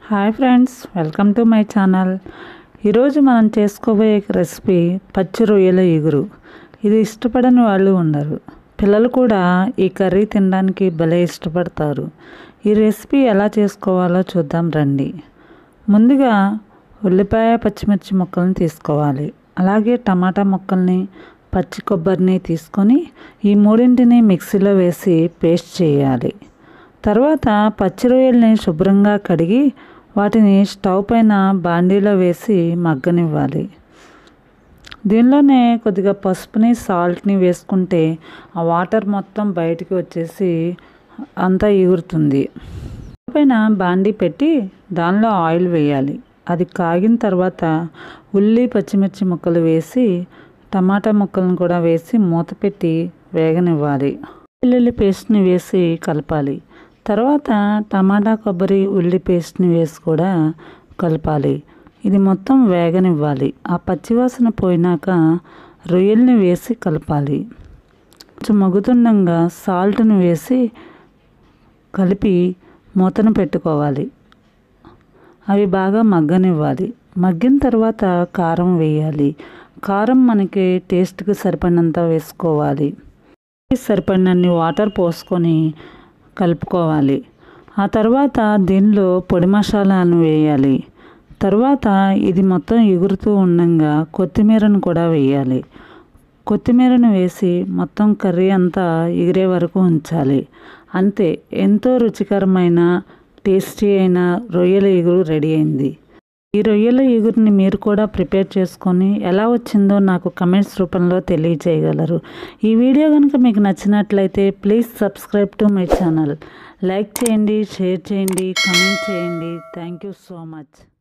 hi friends welcome to my channel ఈరోజు మనం చేసుకోబోయే రెసిపీ పచ్చి రొయ్యల ఎగురు ఇది ఇష్టపడని వాళ్ళు ఉండరు పిల్లలు కూడా ఈ కర్రీ తినడానికి భలే ఇష్టపడతారు ఈ రెసిపీ ఎలా చేసుకోవాలో చూద్దాం రండి ముందుగా ఉల్లిపాయ పచ్చిమిర్చి ముక్కల్ని తీసుకోవాలి అలాగే టమాటా ముక్కల్ని పచ్చి కొబ్బరిని తీసుకొని ఈ మూడింటిని మిక్సీలో వేసి పేస్ట్ చేయాలి తర్వాత పచ్చి రొయ్యల్ని శుభ్రంగా కడిగి వాటిని స్టవ్ పైన బాండీలో వేసి మగ్గనివ్వాలి దీనిలోనే కొద్దిగా పసుపుని సాల్ట్ని వేసుకుంటే ఆ వాటర్ మొత్తం బయటికి వచ్చేసి అంతా ఎగురుతుంది పైన బాండీ పెట్టి దానిలో ఆయిల్ వేయాలి అది కాగిన తర్వాత ఉల్లి పచ్చిమిర్చి ముక్కలు వేసి టమాటా ముక్కలను కూడా వేసి మూత పెట్టి వేగనివ్వాలి వెల్లుల్లి పేస్ట్ని వేసి కలపాలి తర్వాత టమాటా కొబ్బరి ఉల్లి పేస్ట్ని వేసి కూడా కలపాలి ఇది మొత్తం వేగనివ్వాలి ఆ పచ్చివాసన పోయినాక రొయ్యల్ని వేసి కలపాలి కొంచెం మగ్గుతుండగా సాల్ట్ని వేసి కలిపి మూతను పెట్టుకోవాలి అవి బాగా మగ్గనివ్వాలి మగ్గిన తర్వాత కారం వేయాలి కారం మనకి టేస్ట్కి సరిపడినంత వేసుకోవాలి సరిపడినన్ని వాటర్ పోసుకొని కలుపుకోవాలి ఆ తర్వాత దీనిలో పొడి మసాలాను వేయాలి తర్వాత ఇది మొత్తం ఎగురుతూ ఉండగా కొత్తిమీరను కూడా వేయాలి కొత్తిమీరను వేసి మొత్తం కర్రీ అంతా ఎగిరే వరకు ఉంచాలి అంతే ఎంతో రుచికరమైన టేస్టీ అయిన రొయ్యల ఎగురు రెడీ అయింది ఈ రొయ్యల ఎగురిని మీరు కూడా ప్రిపేర్ చేసుకొని ఎలా వచ్చిందో నాకు కమెంట్స్ రూపంలో తెలియజేయగలరు ఈ వీడియో కనుక మీకు నచ్చినట్లయితే please subscribe to my channel like చేయండి షేర్ చేయండి కమెంట్ చేయండి థ్యాంక్ యూ సో మచ్